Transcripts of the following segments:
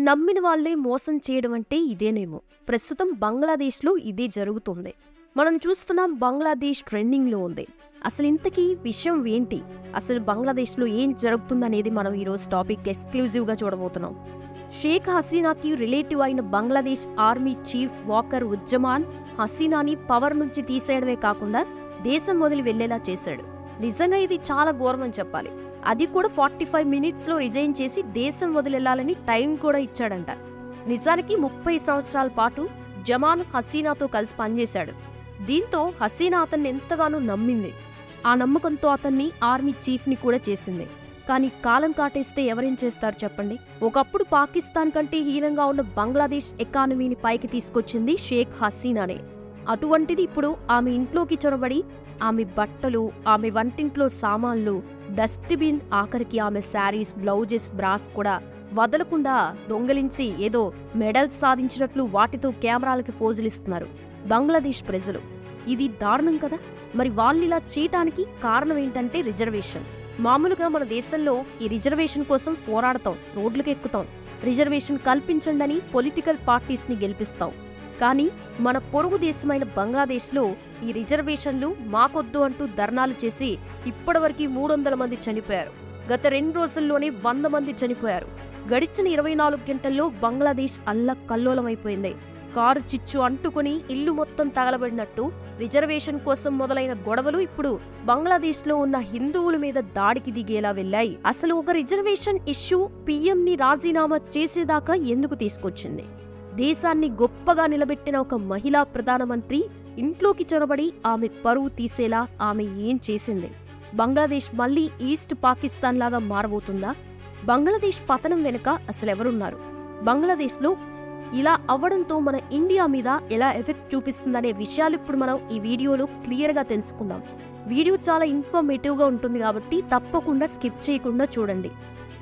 నమ్మిన వాళ్ళే మోసం చేయడం అంటే ఇదేనేమో ప్రస్తుతం బంగ్లాదేశ్లో ఇదే జరుగుతుంది మనం చూస్తున్నాం బంగ్లాదేశ్ ట్రెండింగ్లో ఉంది అసలు ఇంతకీ విషయం ఏంటి అసలు బంగ్లాదేశ్లో ఏం జరుగుతుందనేది మనం ఈరోజు టాపిక్ ఎక్స్క్లూజివ్గా చూడబోతున్నాం షేక్ హసీనాకి రిలేటివ్ అయిన బంగ్లాదేశ్ ఆర్మీ చీఫ్ వాకర్ ఉజ్జమాన్ హసీనాని పవర్ నుంచి తీసేయడమే కాకుండా దేశం వదిలి వెళ్లేలా చేశాడు నిజంగా ఇది చాలా ఘోరం అని చెప్పాలి అది కూడా ఫార్టీ ఫైవ్ మినిట్స్లో రిజైన్ చేసి దేశం వదిలేళ్ళాలని టైం కూడా ఇచ్చాడంట నిజానికి ముప్పై సంవత్సరాల పాటు జమాన్ హసీనాతో కలిసి పనిచేశాడు దీంతో హసీనా అతన్ని ఎంతగానో నమ్మింది ఆ నమ్మకంతో అతన్ని ఆర్మీ చీఫ్ని కూడా చేసింది కానీ కాలం కాటేస్తే ఎవరేం చేస్తారు చెప్పండి ఒకప్పుడు పాకిస్తాన్ కంటే హీనంగా ఉన్న బంగ్లాదేశ్ ఎకానమీని పైకి తీసుకొచ్చింది షేక్ హసీనానే అటువంటిది ఇప్పుడు ఆమె ఇంట్లోకి చొరబడి ఆమె బట్టలు ఆమె వంటింట్లో సామాన్లు డస్ట్బిన్ ఆఖరికి ఆమె శారీస్ బ్లౌజెస్ బ్రాస్ కూడా వదలకుండా దొంగలించి ఏదో మెడల్స్ సాధించినట్లు వాటితో కెమెరాలకి పోజులిస్తున్నారు బంగ్లాదేశ్ ప్రజలు ఇది దారుణం కదా మరి వాళ్ళు ఇలా చేయటానికి కారణం ఏంటంటే రిజర్వేషన్ మామూలుగా మన దేశంలో ఈ రిజర్వేషన్ కోసం పోరాడతాం రోడ్లకు ఎక్కుతాం రిజర్వేషన్ కల్పించండని పొలిటికల్ పార్టీస్ని గెలిపిస్తాం కానీ మన పొరుగు దేశమైన బంగ్లాదేశ్లో ఈ రిజర్వేషన్లు మాకొద్దు అంటూ ధర్నాలు చేసి ఇప్పటివరకు మూడు వందల మంది చనిపోయారు గత రెండు రోజుల్లోనే వంద మంది చనిపోయారు గడిచిన ఇరవై నాలుగు గంటల్లో బంగ్లాదేశ్ అల్ల కల్లోలమైపోయింది కారు చిచ్చు అంటుకుని ఇల్లు మొత్తం తగలబడినట్టు రిజర్వేషన్ కోసం మొదలైన గొడవలు ఇప్పుడు బంగ్లాదేశ్లో ఉన్న హిందువుల మీద దాడికి దిగేలా వెళ్ళాయి అసలు ఒక రిజర్వేషన్ ఇష్యూ పీఎంని రాజీనామా చేసేదాకా ఎందుకు తీసుకొచ్చింది దేశాన్ని గొప్పగా నిలబెట్టిన ఒక మహిళా ప్రధానమంత్రి ఇంట్లోకి చొరబడి ఆమె పరువు తీసేలా ఆమె ఏం చేసింది బంగ్లాదేశ్ మళ్ళీ ఈస్ట్ పాకిస్తాన్ లాగా మారబోతుందా బంగ్లాదేశ్ పతనం వెనుక అసలెవరున్నారు బంగ్లాదేశ్లో ఇలా అవ్వడంతో మన ఇండియా మీద ఎలా ఎఫెక్ట్ చూపిస్తుందనే విషయాలు ఇప్పుడు మనం ఈ వీడియోలో క్లియర్గా తెలుసుకుందాం వీడియో చాలా ఇన్ఫర్మేటివ్గా ఉంటుంది కాబట్టి తప్పకుండా స్కిప్ చేయకుండా చూడండి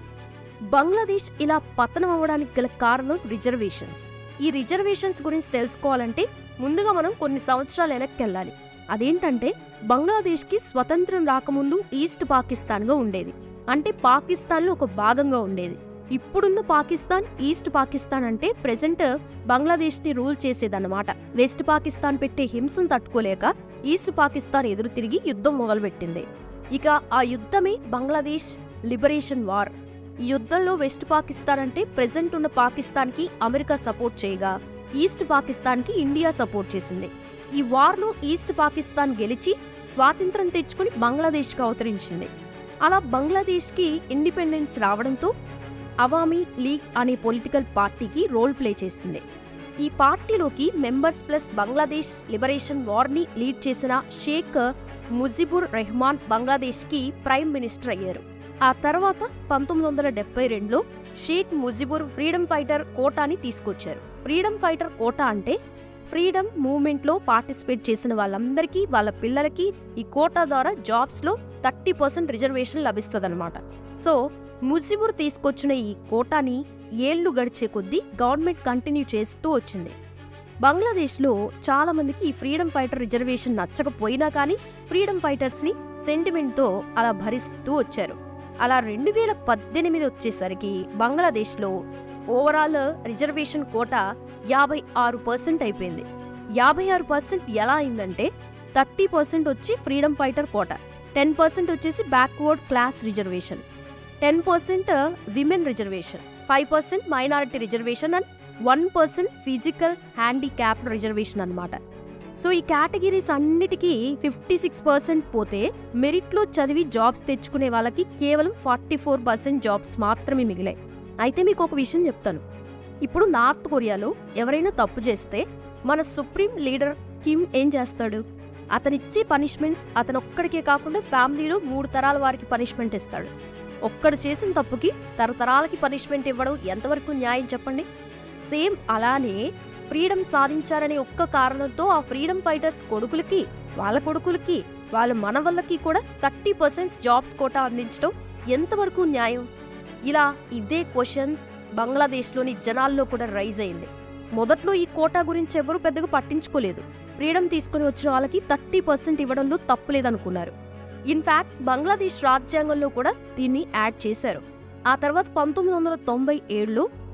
బంగ్లాదేశ్ ఇలా పతనం అవ్వడానికి గల కారణం రిజర్వేషన్స్ ఈ రిజర్వేషన్స్ గురించి తెలుసుకోవాలంటే ముందుగా మనం కొన్ని సంవత్సరాలు వెనక్కి వెళ్ళాలి అదేంటంటే బంగ్లాదేశ్కి స్వతంత్రం రాకముందు ఈస్ట్ పాకిస్తాన్గా ఉండేది అంటే పాకిస్తాన్లో ఒక భాగంగా ఉండేది ఇప్పుడున్న పాకిస్తాన్ ఈస్ట్ పాకిస్తాన్ అంటే ప్రెసెంట్ బంగ్లాదేశ్ని రూల్ చేసేదన్నమాట వెస్ట్ పాకిస్తాన్ పెట్టే హింసను తట్టుకోలేక ఈస్ట్ పాకిస్తాన్ ఎదురు తిరిగి యుద్ధం మొదలుపెట్టింది ఇక ఆ యుద్ధమే బంగ్లాదేశ్ లిబరేషన్ వార్ ఈ యుద్ధంలో వెస్ట్ పాకిస్తాన్ అంటే ప్రెసెంట్ ఉన్న పాకిస్తాన్కి అమెరికా సపోర్ట్ చేయగా ఈస్ట్ పాకిస్తాన్కి ఇండియా సపోర్ట్ చేసింది ఈ వార్లో ఈస్ట్ పాకిస్తాన్ గెలిచి స్వాతంత్రం తెచ్చుకుని బంగ్లాదేశ్కి అవతరించింది అలా బంగ్లాదేశ్కి ఇండిపెండెన్స్ రావడంతో అవామీ లీగ్ అనే పొలిటికల్ పార్టీకి రోల్ ప్లే చేసింది ఈ పార్టీలోకి మెంబర్స్ ప్లస్ బంగ్లాదేశ్ లిబరేషన్ వార్ని లీడ్ చేసిన షేక్ ముజిబుర్ రెహమాన్ బంగ్లాదేశ్కి ప్రైమ్ మినిస్టర్ అయ్యారు ఆ తర్వాత పంతొమ్మిది వందల డెబ్బై రెండులో షేక్ ముజిబుర్ ఫ్రీడమ్ ఫైటర్ కోటాని తీసుకొచ్చారు ఫ్రీడమ్ ఫైటర్ కోటా అంటే ఫ్రీడమ్ మూవ్మెంట్లో పార్టిసిపేట్ చేసిన వాళ్ళందరికీ వాళ్ళ పిల్లలకి ఈ కోటా ద్వారా జాబ్స్లో థర్టీ పర్సెంట్ రిజర్వేషన్ లభిస్తుందన్నమాట సో ముజిబుర్ తీసుకొచ్చిన ఈ కోటాని ఏళ్లు గడిచే కొద్దీ గవర్నమెంట్ కంటిన్యూ చేస్తూ వచ్చింది బంగ్లాదేశ్లో చాలా మందికి ఈ ఫ్రీడమ్ ఫైటర్ రిజర్వేషన్ నచ్చకపోయినా కానీ ఫ్రీడమ్ ఫైటర్స్ని సెంటిమెంట్తో అలా భరిస్తూ వచ్చారు అలా రెండు వేల పద్దెనిమిది వచ్చేసరికి బంగ్లాదేశ్లో ఓవరాల్ రిజర్వేషన్ కోట యాభై ఆరు పర్సెంట్ అయిపోయింది యాభై ఆరు పర్సెంట్ ఎలా అయిందంటే థర్టీ పర్సెంట్ వచ్చి freedom fighter quota ten percent వచ్చేసి backward class reservation ten percent women reservation five percent minority reservation and one percent physical handicap reservation అనమాట సో ఈ కేటగిరీస్ అన్నిటికీ ఫిఫ్టీ సిక్స్ పర్సెంట్ పోతే మెరిట్లో చదివి జాబ్స్ తెచ్చుకునే వాళ్ళకి కేవలం ఫార్టీ ఫోర్ పర్సెంట్ జాబ్స్ మాత్రమే మిగిలాయి అయితే మీకు ఒక విషయం చెప్తాను ఇప్పుడు నార్త్ కొరియాలో ఎవరైనా తప్పు చేస్తే మన సుప్రీం లీడర్ కిమ్ ఏం చేస్తాడు అతనిచ్చే పనిష్మెంట్స్ అతను ఒక్కడికే కాకుండా ఫ్యామిలీలో మూడు తరాల వారికి పనిష్మెంట్ ఇస్తాడు ఒక్కడు చేసిన తప్పుకి తరతరాలకి పనిష్మెంట్ ఇవ్వడం ఎంతవరకు న్యాయం చెప్పండి సేమ్ అలానే ఫ్రీడమ్ సాధించారనే ఒక్క కారణంతో ఆ ఫ్రీడమ్ ఫైటర్స్ కొడుకులకి వాళ్ళ కొడుకులకి వాళ్ళ మనవళ్ళకి కూడా థర్టీ పర్సెంట్ జాబ్స్ కోటా అందించడం ఎంతవరకు న్యాయం ఇలా ఇదే క్వశ్చన్ బంగ్లాదేశ్లోని జనాల్లో కూడా రైజ్ అయింది మొదట్లో ఈ కోటా గురించి ఎవరు పెద్దగా పట్టించుకోలేదు ఫ్రీడమ్ తీసుకుని వచ్చిన వాళ్ళకి థర్టీ పర్సెంట్ ఇవ్వడంలో తప్పులేదనుకున్నారు ఇన్ఫాక్ట్ బంగ్లాదేశ్ రాజ్యాంగంలో కూడా దీన్ని యాడ్ చేశారు ఆ తర్వాత పంతొమ్మిది వందల తొంభై ఏడులో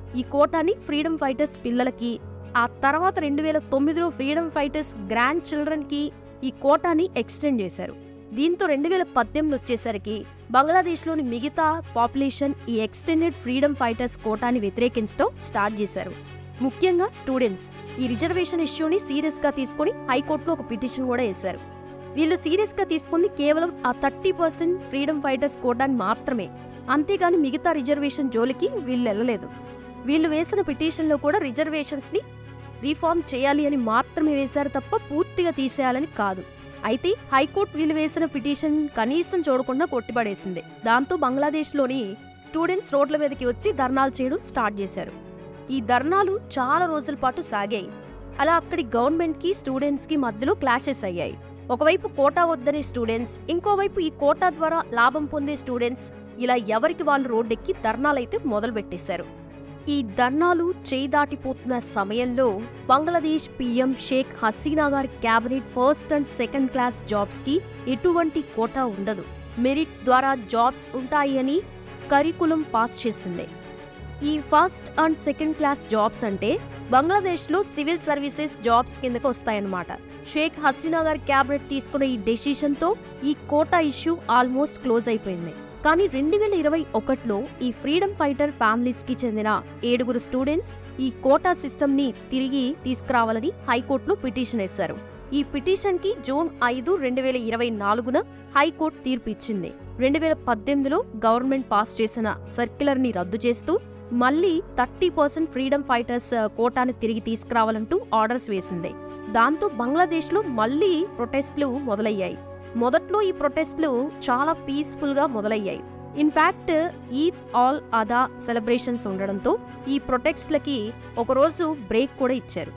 ఈ కోటాని ఫ్రీడమ్ ఫైటర్స్ పిల్లలకి ఆ తర్వాత రెండు వేల తొమ్మిదిలో ఫ్రీడమ్ ఫైటర్స్ గ్రాండ్ చిల్డ్రన్కి ఈ కోటాని ఎక్స్టెండ్ చేశారు దీంతో రెండు వేల పద్దెనిమిది వచ్చేసరికి బంగ్లాదేశ్లోని మిగతా పాపులేషన్ ఈ ఎక్స్టెండెడ్ ఫ్రీడమ్ ఫైటర్స్ కోటాని వ్యతిరేకించడం స్టార్ట్ చేశారు ముఖ్యంగా స్టూడెంట్స్ ఈ రిజర్వేషన్ ఇష్యూని సీరియస్గా తీసుకొని హైకోర్టులో ఒక పిటిషన్ కూడా వేశారు వీళ్ళు సీరియస్గా తీసుకుంది కేవలం ఆ థర్టీ పర్సెంట్ ఫ్రీడమ్ ఫైటర్స్ కోటాని మాత్రమే అంతేగాని మిగతా రిజర్వేషన్ జోలికి వీళ్ళు వెళ్ళలేదు వీళ్ళు వేసిన పిటిషన్లో కూడా రిజర్వేషన్స్ని రీఫార్మ్ చేయాలి అని మాత్రమే వేశారు తప్ప పూర్తిగా తీసేయాలని కాదు అయితే హైకోర్టు వీళ్ళు వేసిన పిటిషన్ కనీసం చూడకుండా కొట్టిపడేసింది దాంతో బంగ్లాదేశ్లోని స్టూడెంట్స్ రోడ్ల మీదకి వచ్చి ధర్నాలు చేయడం స్టార్ట్ చేశారు ఈ ధర్నాలు చాలా రోజుల పాటు సాగాయి అలా అక్కడి గవర్నమెంట్కి స్టూడెంట్స్కి మధ్యలో క్లాషెస్ అయ్యాయి ఒకవైపు కోటా వద్దనే స్టూడెంట్స్ ఇంకోవైపు ఈ కోటా ద్వారా లాభం పొందే స్టూడెంట్స్ ఇలా ఎవరికి వాళ్ళు రోడ్డెక్కి ధర్నాలైతే మొదలుపెట్టేశారు ఈ ధర్నాలు చేయి దాటిపోతున్న సమయంలో బంగ్లాదేశ్ పీఎం షేక్ హసీనా గారి cabinet first and second class jobs కి ఎటువంటి కోటా ఉండదు మెరిట్ ద్వారా జాబ్స్ ఉంటాయి అని కరికులం పాస్ చేసింది ఈ first and second class jobs అంటే బంగ్లాదేశ్లో సివిల్ సర్వీసెస్ జాబ్స్ కిందకు వస్తాయన్నమాట షేక్ హసీనా గారి క్యాబినెట్ తీసుకున్న ఈ డెసిషన్తో ఈ కోటా ఇష్యూ ఆల్మోస్ట్ క్లోజ్ అయిపోయింది కానీ రెండు వేల ఇరవై ఒకటిలో ఈ ఫ్రీడమ్ ఫైటర్ ఫ్యామిలీస్ కి చెందిన ఏడుగురు స్టూడెంట్స్ ఈ కోటా సిస్టమ్ ని తిరిగి తీసుకురావాలని హైకోర్టులో పిటిషన్ వేశారు ఈ పిటిషన్ కి జూన్ ఐదు రెండు వేల ఇరవై నాలుగున హైకోర్టు తీర్పు ఇచ్చింది రెండు వేల పద్దెనిమిదిలో గవర్నమెంట్ పాస్ చేసిన సర్క్యులర్ ని రద్దు చేస్తూ మళ్ళీ థర్టీ పర్సెంట్ ఫ్రీడమ్ ఫైటర్స్ కోటాను తిరిగి తీసుకురావాలంటూ ఆర్డర్స్ వేసింది దాంతో బంగ్లాదేశ్లో మళ్ళీ ప్రొటెస్ట్లు మొదలయ్యాయి మొదట్లో ఈ ప్రొటెస్ట్లు చాలా పీస్ఫుల్గా మొదలయ్యాయి ఇన్ఫ్యాక్ట్ ఈద్ ఆల్ అదా సెలబ్రేషన్స్ ఉండడంతో ఈ ప్రొటెస్ట్లకి ఒకరోజు బ్రేక్ కూడా ఇచ్చారు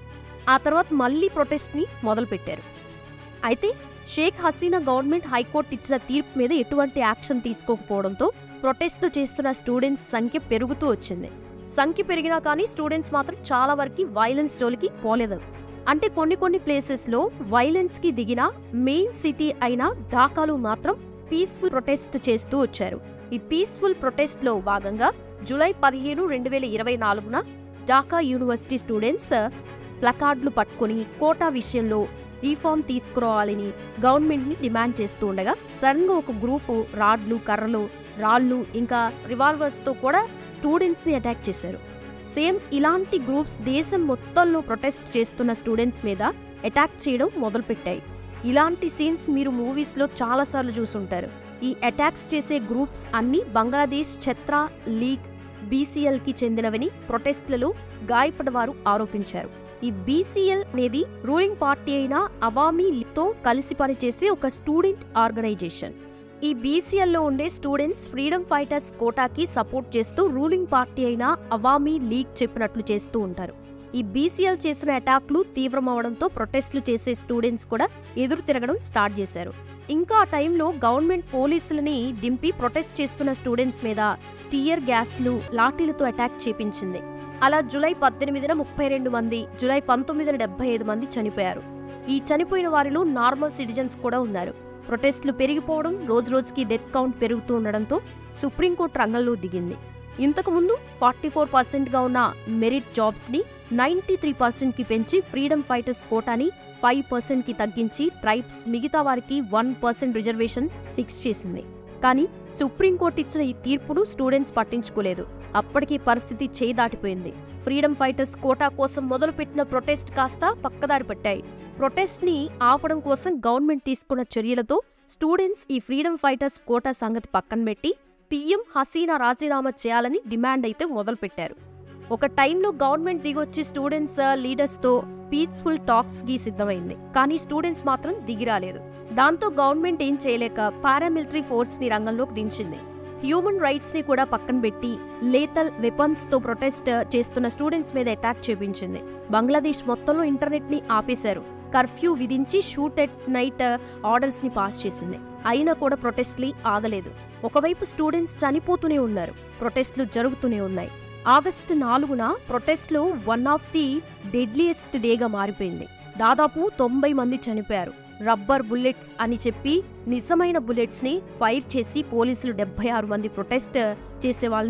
ఆ తర్వాత మళ్ళీ ప్రొటెస్ట్ని మొదలుపెట్టారు అయితే షేక్ హసీనా గవర్నమెంట్ హైకోర్టు ఇచ్చిన తీర్పు మీద ఎటువంటి యాక్షన్ తీసుకోకపోవడంతో ప్రొటెస్ట్లు చేస్తున్న స్టూడెంట్స్ సంఖ్య పెరుగుతూ వచ్చింది సంఖ్య పెరిగినా కానీ స్టూడెంట్స్ మాత్రం చాలా వరకు వైలెన్స్ జోలికి పోలేదు అంటే కొన్ని కొన్ని ప్లేసెస్లో వైలెన్స్కి దిగిన మెయిన్ సిటీ అయిన ఢాకాలో మాత్రం పీస్ఫుల్ ప్రొటెస్ట్ చేస్తూ వచ్చారు ఈ పీస్ఫుల్ ప్రొటెస్ట్లో భాగంగా జూలై పదిహేను రెండు వేల ఇరవై నాలుగున ఢాకా యూనివర్సిటీ స్టూడెంట్స్ ప్లకార్డులు పట్టుకుని కోటా విషయంలో రీఫార్మ్ తీసుకురావాలని గవర్నమెంట్ని డిమాండ్ చేస్తూ ఉండగా సడన్గా ఒక గ్రూపు రాడ్లు కర్రలు రాళ్ళు ఇంకా రివాల్వర్స్తో కూడా స్టూడెంట్స్ని అటాక్ చేశారు సేమ్ ఇలాంటి గ్రూప్స్ దేశం మొత్తంలో ప్రొటెస్ట్ చేస్తున్న స్టూడెంట్స్ మీద అటాక్ చేయడం మొదలుపెట్టాయి ఇలాంటి సీన్స్ మీరు మూవీస్లో చాలాసార్లు చూసుంటారు ఈ అటాక్స్ చేసే గ్రూప్స్ అన్ని బంగ్లాదేశ్ ఛత్రా లీగ్ బీసీఎల్కి చెందినవని ప్రొటెస్ట్లలో గాయపడవారు ఆరోపించారు ఈ బీసీఎల్ అనేది రూలింగ్ పార్టీ అయిన అవామీ లీగ్తో కలిసి పనిచేసే ఒక స్టూడెంట్ ఆర్గనైజేషన్ ఈ బీసీఎల్లో ఉండే స్టూడెంట్స్ ఫ్రీడమ్ ఫైటర్స్ కోటాకి సపోర్ట్ చేస్తూ రూలింగ్ పార్టీ అయిన అవామీ లీగ్ చెప్పినట్లు చేస్తూ ఉంటారు ఈ బీసీఎల్ చేసిన అటాక్లు తీవ్రమవడంతో ప్రొటెస్ట్లు చేసే స్టూడెంట్స్ కూడా ఎదురు తిరగడం స్టార్ట్ చేశారు ఇంకా ఆ టైంలో గవర్నమెంట్ పోలీసులని దింపి ప్రొటెస్ట్ చేస్తున్న స్టూడెంట్స్ మీద టియర్ గ్యాస్లు లాఠీలతో అటాక్ చేపించింది అలా జూలై పద్దెనిమిదిన ముప్పై రెండు మంది జూలై పంతొమ్మిదిన డెబ్బై ఐదు మంది చనిపోయారు ఈ చనిపోయిన వారిలో నార్మల్ సిటిజన్స్ కూడా ఉన్నారు ప్రొటెస్ట్లు పెరిగిపోవడం రోజురోజుకి డెత్ కౌంట్ పెరుగుతూ ఉండడంతో సుప్రీంకోర్టు రంగంలో దిగింది ఇంతకుముందు ఫార్టీ ఫోర్ పర్సెంట్గా ఉన్న మెరిట్ జాబ్స్ని నైంటీ త్రీ పర్సెంట్కి పెంచి ఫ్రీడమ్ ఫైటర్స్ కోటాని ఫైవ్ పర్సెంట్కి తగ్గించి ట్రైబ్స్ మిగతా వారికి వన్ పర్సెంట్ రిజర్వేషన్ ఫిక్స్ చేసింది కానీ సుప్రీంకోర్టు ఇచ్చిన ఈ తీర్పును స్టూడెంట్స్ పట్టించుకోలేదు అప్పటికీ పరిస్థితి చేయి దాటిపోయింది ఫ్రీడమ్ ఫైటర్స్ కోటా కోసం మొదలుపెట్టిన ప్రొటెస్ట్ కాస్త పక్కదారి పట్టాయి ప్రొటెస్ట్ని ఆపడం కోసం గవర్నమెంట్ తీసుకున్న చర్యలతో స్టూడెంట్స్ ఈ ఫ్రీడమ్ ఫైటర్స్ కోటా సంగతి పక్కన పెట్టి పీఎం హసీనా రాజీనామా చేయాలని డిమాండ్ అయితే మొదలుపెట్టారు ఒక టైంలో గవర్నమెంట్ దిగొచ్చి స్టూడెంట్స్ లీడర్స్తో పీస్ఫుల్ టాక్స్కి సిద్ధమైంది కానీ స్టూడెంట్స్ మాత్రం దిగిరాలేదు దాంతో గవర్నమెంట్ ఏం చేయలేక పారామిలిటరీ ఫోర్స్ని రంగంలోకి దించింది హ్యూమన్ రైట్స్ ని కూడా పక్కన పెట్టి లేతల్ వెపన్స్ తో ప్రొటెస్ట్ చేస్తున్న స్టూడెంట్స్ మీద అటాక్ చేపించింది బంగ్లాదేశ్ మొత్తంలో ఇంటర్నెట్ ని ఆపేశారు కర్ఫ్యూ విధించి షూట్ ఎట్ నైట్ ఆర్డర్స్ ని పాస్ చేసింది అయినా కూడా ప్రొటెస్ట్లు ఆగలేదు ఒకవైపు స్టూడెంట్స్ చనిపోతూనే ఉన్నారు ప్రొటెస్ట్లు జరుగుతూనే ఉన్నాయి ఆగస్టు నాలుగున ప్రొటెస్ట్లో వన్ ఆఫ్ ది డెడ్లియెస్ట్ డేగా మారిపోయింది దాదాపు తొంభై మంది చనిపోయారు రబ్బర్ బుల్లెట్స్ అని చెప్పి నిజమైన బుల్లెట్స్ ని ఫైర్ చేసి పోలీసులు డెబ్బై ఆరు మంది ప్రొటెస్ట్ చేసే వాళ్ళని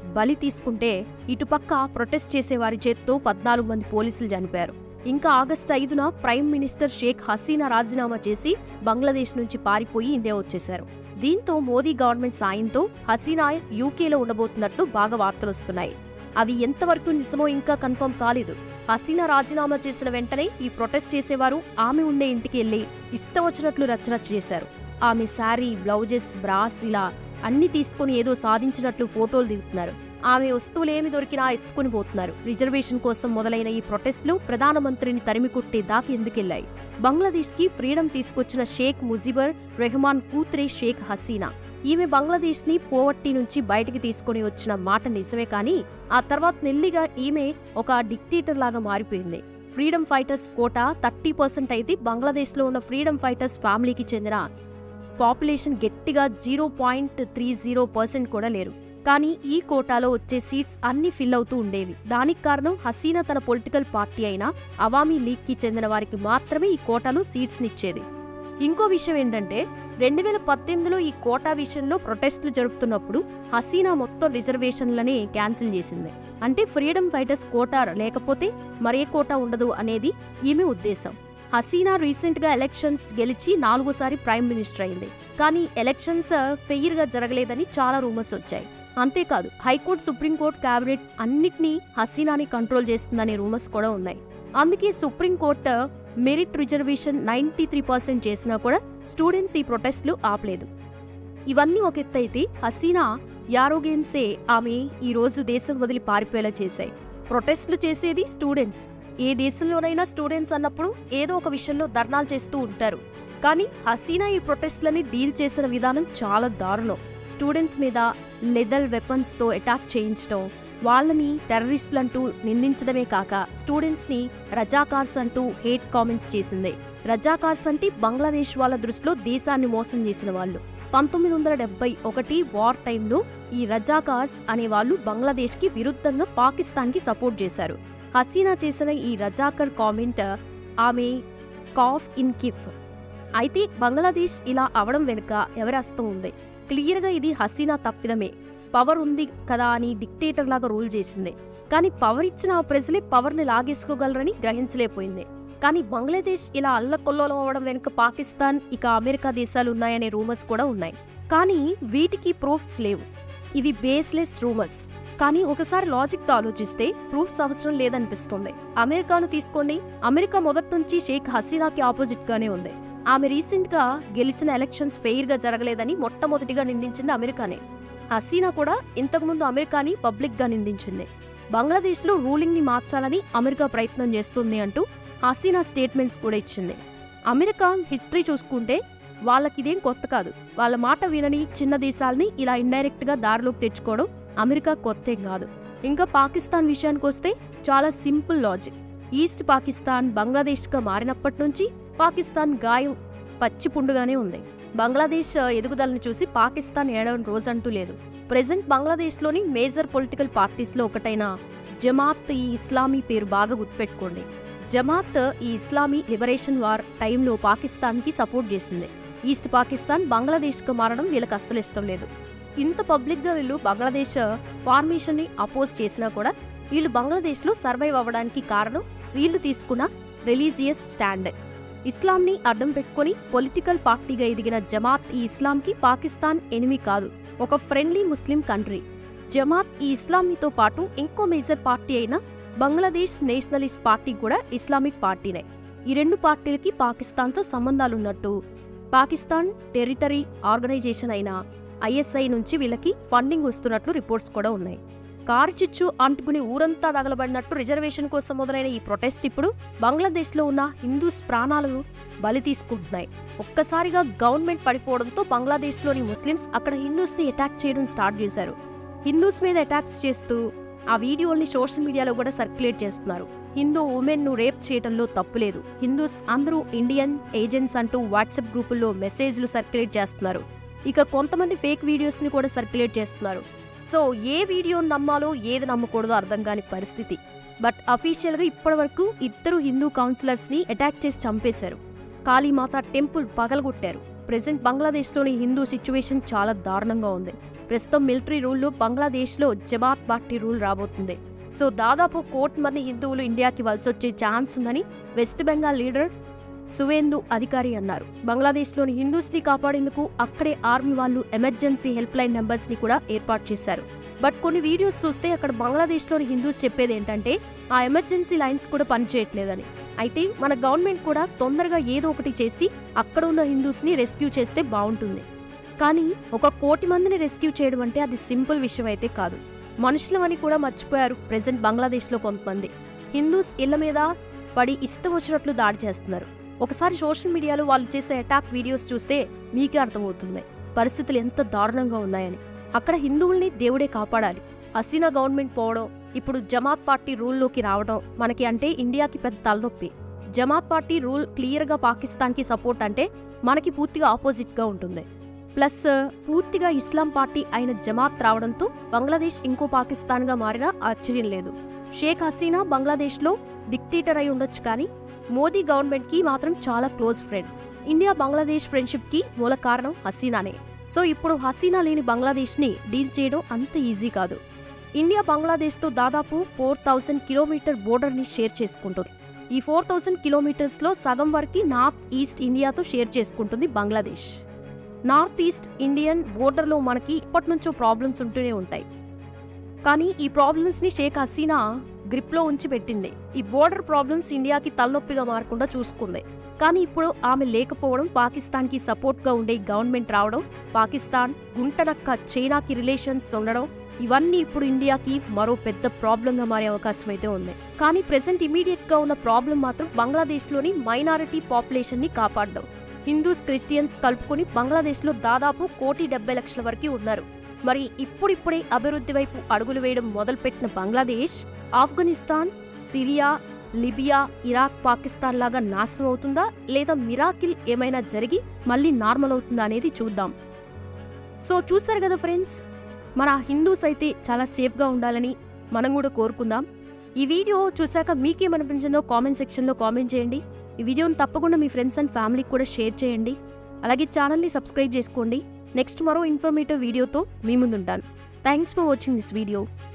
బలి తీసుకుంటే ఇటుపక్క ప్రొటెస్ట్ చేసే వారి చేత్తో పద్నాలుగు మంది పోలీసులు చనిపోయారు ఇంకా ఆగస్టు ఐదున ప్రైమ్ మినిస్టర్ షేక్ హసీనా రాజీనామా చేసి బంగ్లాదేశ్ నుంచి పారిపోయి ఇండియా వచ్చేశారు దీంతో మోదీ గవర్నమెంట్ సాయంతో హసీనా యూకేలో ఉండబోతున్నట్టు బాగా వార్తలు వస్తున్నాయి అవి ఎంతవరకు నిజమో ఇంకా కన్ఫర్మ్ కాలేదు హసీనా రాజీనామా చేసిన వెంటనే ఈ ప్రొటెస్ట్ చేసేవారు ఆమె ఉండే ఇంటికి వెళ్లి ఇష్టం వచ్చినట్లు రచ్చరచ్చ చేశారు ఆమె శారీ బ్లౌజెస్ బ్రాస్ ఇలా అన్ని తీసుకుని ఏదో సాధించినట్లు ఫోటోలు దిగుతున్నారు ఆమె వస్తువులేమి దొరికినా ఎత్తుకుని పోతున్నారు రిజర్వేషన్ కోసం మొదలైన ఈ ప్రొటెస్టులు ప్రధానమంత్రిని తరిమికొట్టే దాకా ఎందుకెళ్లాయి బంగ్లాదేశ్ కి ఫ్రీడమ్ తీసుకొచ్చిన షేక్ ముజిబర్ రెహమాన్ కూతురే షేక్ హసీనా ఈమె బంగ్లాదేశ్ ని పోవట్టి నుంచి బయటికి తీసుకొని వచ్చిన మాట నిజమే కానీ ఆ తర్వాత నెల్లిగా ఈమె ఒక డిక్టేటర్ లాగా మారిపోయింది freedom fighters quota thirty percent అయితే బంగ్లాదేశ్లో ఉన్న ఫ్రీడమ్ ఫైటర్స్ ఫ్యామిలీకి చెందిన పాపులేషన్ గట్టిగా zero point three zero percent కూడా లేరు కానీ ఈ కోటాలో వచ్చే సీట్స్ అన్ని ఫిల్ అవుతూ ఉండేవి దానికి కారణం హసీనా తన పొలిటికల్ పార్టీ అయిన అవామీ లీగ్కి చెందిన వారికి మాత్రమే ఈ కోటాలో సీట్స్నిచ్చేది ఇంకో విషయం ఏంటంటే రెండు వేల పద్దెనిమిదిలో ఈ కోటా విషయంలో ప్రొటెస్టులు జరుపుతున్నప్పుడు హసీనా మొత్తం రిజర్వేషన్లని క్యాన్సిల్ చేసింది అంటే ఫ్రీడమ్ ఫైటర్స్ కోటా లేకపోతే మరే కోటా ఉండదు అనేది ఈమె ఉద్దేశం హసీనా రీసెంట్ గా ఎలక్షన్స్ గెలిచి నాలుగోసారి ప్రైమ్ మినిస్టర్ అయింది కానీ ఎలక్షన్స్ ఫెయిర్ గా జరగలేదని చాలా రూమర్స్ వచ్చాయి అంతేకాదు హైకోర్టు సుప్రీంకోర్టు క్యాబినెట్ అన్నిటినీ హసీనాని కంట్రోల్ చేస్తుందనే రూమర్స్ కూడా ఉన్నాయి అందుకే supreme court merit reservation ninety three percent చేసినా కూడా స్టూడెంట్స్ ఈ ప్రొటెస్ట్లు ఆపలేదు ఇవన్నీ ఒక ఎత్తు అయితే హసీనా యారోగెన్సే ఆమె ఈ రోజు దేశం వదిలి పారిపోయేలా చేశాయి ప్రొటెస్ట్లు చేసేది స్టూడెంట్స్ ఏ దేశంలోనైనా స్టూడెంట్స్ అన్నప్పుడు ఏదో ఒక విషయంలో ధర్నాలు చేస్తూ ఉంటారు కానీ హసీనా ఈ ప్రొటెస్ట్లని డీల్ చేసిన విధానం చాలా దారుణం స్టూడెంట్స్ మీద లెదర్ వెపన్స్తో అటాక్ చేయించడం వాళ్ళని టెర్రరిస్టులంటూ నిందించడమే కాక స్టూడెంట్స్ని రజాకార్స్ అంటూ హేట్ కామెంట్స్ చేసింది రజాకార్స్ అంటే బంగ్లాదేశ్ వాళ్ళ దృష్టిలో దేశాన్ని మోసం చేసిన వాళ్ళు పంతొమ్మిది వందల డెబ్బై ఒకటి వార్ టైంలో ఈ రజాకార్స్ అనే వాళ్ళు బంగ్లాదేశ్కి విరుద్ధంగా పాకిస్తాన్కి సపోర్ట్ చేశారు హసీనా చేసిన ఈ రజాకర్ కామెంట్ ఆమె కాఫ్ ఇన్ కిఫ్ అయితే బంగ్లాదేశ్ ఇలా అవడం వెనుక ఎవరి హస్తం ఉంది క్లియర్గా ఇది హసీనా తప్పిదమే పవర్ ఉంది కదా అని డిక్టేటర్ లాగా రూల్ చేసింది కానీ పవర్ ఇచ్చిన ఆ ప్రజలే పవర్ని లాగేసుకోగలరని గ్రహించలేకపోయింది కానీ బంగ్లాదేశ్ ఇలా అల్లకొల్లోలం అవ్వడం వెనుక పాకిస్తాన్ ఇక అమెరికా దేశాలు ఉన్నాయనే రూమర్స్ కూడా ఉన్నాయి కానీ వీటికి ప్రూఫ్స్ లేవు ఇవి బేస్లెస్ రూమర్స్ కానీ ఒకసారి లాజిక్తో ఆలోచిస్తే ప్రూఫ్స్ అవసరం లేదనిపిస్తుంది అమెరికాను తీసుకోండి అమెరికా మొదటి నుంచి షేక్ హసీనాకి ఆపోజిట్ గానే ఉంది ఆమె రీసెంట్ గా గెలిచిన ఎలక్షన్స్ ఫెయిర్ గా జరగలేదని మొట్టమొదటిగా నిందించింది అమెరికానే హసీనా కూడా ఇంతకుముందు అమెరికాని పబ్లిక్ గా నిందించింది బంగ్లాదేశ్ లో రూలింగ్ ని మార్చాలని అమెరికా ప్రయత్నం చేస్తుంది అంటూ హసీనా స్టేట్మెంట్స్ కూడా ఇచ్చింది అమెరికా హిస్టరీ చూసుకుంటే వాళ్ళకిదేం కొత్త కాదు వాళ్ళ మాట వినని చిన్న దేశాల్ని ఇలా ఇండైరెక్ట్ గా దారిలోకి తెచ్చుకోవడం అమెరికా కొత్తేం కాదు ఇంకా పాకిస్తాన్ విషయానికి వస్తే చాలా సింపుల్ లాజిక్ ఈస్ట్ పాకిస్తాన్ బంగ్లాదేశ్గా మారినప్పటి నుంచి పాకిస్తాన్ గాయం పచ్చి పుండుగానే ఉంది బంగ్లాదేశ్ ఎదుగుదలను చూసి పాకిస్తాన్ ఏడవని రోజంటూ లేదు ప్రెసెంట్ బంగ్లాదేశ్లోని మేజర్ పొలిటికల్ పార్టీస్లో ఒకటైన జమాత్ ఈ ఇస్లామీ పేరు బాగా గుర్తుపెట్టుకోండి జమాత్ ఈ ఇస్లామీ లిబరేషన్ వార్ టైంలో పాకిస్తాన్కి సపోర్ట్ చేసింది ఈస్ట్ పాకిస్తాన్ బంగ్లాదేశ్గా మారడం వీళ్ళకి అస్సలు ఇష్టం లేదు ఇంత పబ్లిక్గా వీళ్ళు బంగ్లాదేశ్ ఫార్మేషన్ని అపోజ్ చేసినా కూడా వీళ్ళు బంగ్లాదేశ్లో సర్వైవ్ అవ్వడానికి కారణం వీళ్ళు తీసుకున్న రిలీజియస్ స్టాండ్ ఇస్లాంని అడ్డం పెట్టుకొని పొలిటికల్ పార్టీగా ఎదిగిన జమాత్ ఈ ఇస్లాంకి పాకిస్తాన్ ఎనిమి కాదు ఒక ఫ్రెండ్లీ ముస్లిం కంట్రీ జమాత్ ఈ ఇస్లామీతో పాటు ఇంకో మేజర్ పార్టీ అయిన బంగ్లాదేశ్ నేషనలిస్ట్ పార్టీ కూడా ఇస్లామిక్ పార్టీనే ఈ రెండు పార్టీలకి పాకిస్తాన్తో సంబంధాలున్నట్టు పాకిస్తాన్ టెరిటరీ ఆర్గనైజేషన్ అయిన ఐఎస్ఐ నుంచి వీళ్ళకి ఫండింగ్ వస్తున్నట్లు రిపోర్ట్స్ కూడా ఉన్నాయి కారు చిచ్చు అంటుకుని ఊరంతా తగలబడినట్టు రిజర్వేషన్ కోసం మొదలైన ఈ ప్రొటెస్ట్ ఇప్పుడు బంగ్లాదేశ్లో ఉన్న హిందూస్ ప్రాణాలను బలి తీసుకుంటున్నాయి ఒక్కసారిగా గవర్నమెంట్ పడిపోవడంతో బంగ్లాదేశ్లోని ముస్లిమ్స్ అక్కడ హిందూస్ని అటాక్ చేయడం స్టార్ట్ చేశారు హిందూస్ మీద అటాక్స్ చేస్తూ ఆ వీడియోల్ని సోషల్ మీడియాలో కూడా సర్క్యులేట్ చేస్తున్నారు హిందూ ఉమెన్ను రేప్ చేయడంలో తప్పులేదు హిందూస్ అందరూ ఇండియన్ ఏజెంట్స్ అంటూ వాట్సాప్ గ్రూపుల్లో మెసేజ్లు సర్క్యులేట్ చేస్తున్నారు ఇక కొంతమంది ఫేక్ వీడియోస్ని కూడా సర్క్యులేట్ చేస్తున్నారు సో ఏ వీడియోని నమ్మాలో ఏది నమ్మకూడదో అర్థం కాని పరిస్థితి బట్ అఫీషియల్గా ఇప్పటివరకు ఇద్దరు హిందూ కౌన్సిలర్స్ని అటాక్ చేసి చంపేశారు కాళీమాత టెంపుల్ పగలగొట్టారు ప్రెసెంట్ బంగ్లాదేశ్లోని హిందూ సిచ్యువేషన్ చాలా దారుణంగా ఉంది ప్రస్తుతం మిలిటరీ రూల్లో బంగ్లాదేశ్లో జమాత్ పార్టీ రూల్ రాబోతుంది సో దాదాపు కోటి మంది హిందువులు ఇండియాకి వలస వచ్చే ఛాన్స్ ఉందని వెస్ట్ బెంగాల్ లీడర్ సువేందు అధికారి అన్నారు బంగ్లాదేశ్లోని హిందూస్ని కాపాడేందుకు అక్కడే ఆర్మీ వాళ్ళు ఎమర్జెన్సీ హెల్ప్ లైన్ నెంబర్స్ని కూడా ఏర్పాటు చేశారు బట్ కొన్ని వీడియోస్ చూస్తే అక్కడ బంగ్లాదేశ్లోని హిందూస్ చెప్పేది ఏంటంటే ఆ ఎమర్జెన్సీ లైన్స్ కూడా పనిచేయట్లేదని అయితే మన గవర్నమెంట్ కూడా తొందరగా ఏదో ఒకటి చేసి అక్కడ ఉన్న హిందూస్ని రెస్క్యూ చేస్తే బాగుంటుంది కానీ ఒక కోటి మందిని రెస్క్యూ చేయడం అంటే అది సింపుల్ విషయం అయితే కాదు మనుషులమని కూడా మర్చిపోయారు ప్రెసెంట్ బంగ్లాదేశ్లో కొంతమంది హిందూస్ ఇళ్ల మీద పడి ఇష్టం వచ్చినట్లు దాడి చేస్తున్నారు ఒకసారి సోషల్ మీడియాలో వాళ్ళు చేసే అటాక్ వీడియోస్ చూస్తే మీకే అర్థమవుతుంది పరిస్థితులు ఎంత దారుణంగా ఉన్నాయని అక్కడ హిందువుల్ని దేవుడే కాపాడాలి హసీనా గవర్నమెంట్ పోవడం ఇప్పుడు జమాత్ పార్టీ రూల్లోకి రావడం మనకి అంటే ఇండియాకి పెద్ద తలనొప్పి జమాత్ పార్టీ రూల్ క్లియర్గా పాకిస్తాన్కి సపోర్ట్ అంటే మనకి పూర్తిగా ఆపోజిట్గా ఉంటుంది ప్లస్ పూర్తిగా ఇస్లాం పార్టీ అయిన జమాత్ రావడంతో బంగ్లాదేశ్ ఇంకో పాకిస్తాన్గా మారినా ఆశ్చర్యం లేదు షేక్ హసీనా బంగ్లాదేశ్లో డిక్టేటర్ అయి ఉండొచ్చు కానీ మోదీ గవర్నమెంట్కి మాత్రం చాలా క్లోజ్ ఫ్రెండ్ ఇండియా బంగ్లాదేశ్ ఫ్రెండ్షిప్కి మూల కారణం హసీనానే సో ఇప్పుడు హసీనా లేని బంగ్లాదేశ్ని డీల్ చేయడం అంత ఈజీ కాదు ఇండియా బంగ్లాదేశ్తో దాదాపు ఫోర్ థౌసండ్ కిలోమీటర్ బోర్డర్ని షేర్ చేసుకుంటుంది ఈ ఫోర్ థౌసండ్ కిలోమీటర్స్లో సగం వరకు నార్త్ ఈస్ట్ ఇండియాతో షేర్ చేసుకుంటుంది బంగ్లాదేశ్ నార్త్ ఈస్ట్ ఇండియన్ బోర్డర్లో మనకి ఇప్పటి నుంచో ప్రాబ్లమ్స్ ఉంటూనే ఉంటాయి కానీ ఈ ప్రాబ్లమ్స్ని షేక్ హసీనా గ్రిప్లో ఉంచి పెట్టింది ఈ బోర్డర్ ప్రాబ్లమ్స్ ఇండియాకి తలనొప్పిగా మారకుండా చూసుకుంది కానీ ఇప్పుడు ఆమె లేకపోవడం పాకిస్తాన్కి సపోర్ట్గా ఉండే గవర్నమెంట్ రావడం పాకిస్తాన్ గుంటనక్క చైనాకి రిలేషన్స్ ఉండడం ఇవన్నీ ఇప్పుడు ఇండియాకి మరో పెద్ద ప్రాబ్లంగా మారే అవకాశం అయితే ఉంది కానీ ప్రెసెంట్ ఇమీడియట్ గా ఉన్న ప్రాబ్లం మాత్రం బంగ్లాదేశ్లోని మైనారిటీ పాపులేషన్ ని కాపాడడం హిందూస్ క్రిస్టియన్స్ కలుపుకొని బంగ్లాదేశ్లో దాదాపు కోటి డెబ్బై లక్షల వరకు ఉన్నారు మరి ఇప్పుడిప్పుడే అభివృద్ధి వైపు అడుగులు వేయడం మొదలుపెట్టిన Bangladesh Afghanistan Syria Libya Iraq Pakistan లాగా నాశనం అవుతుందా లేదా మిరాకిల్ ఏమైనా జరిగి మళ్ళీ నార్మల్ అవుతుందా అనేది చూద్దాం సో చూసారు కదా ఫ్రెండ్స్ మన హిందూస్ అయితే చాలా సేఫ్గా ఉండాలని మనం కూడా కోరుకుందాం ఈ వీడియో చూశాక మీకేమనిపించిందో కామెంట్ సెక్షన్లో కామెంట్ చేయండి ఈ వీడియోని తప్పకుండా మీ ఫ్రెండ్స్ అండ్ ఫ్యామిలీకి కూడా షేర్ చేయండి అలాగే ఛానల్ని సబ్స్క్రైబ్ చేసుకోండి నెక్స్ట్ మరో ఇన్ఫర్మేటివ్ వీడియోతో మీ ముందుంటాను thanks for watching this video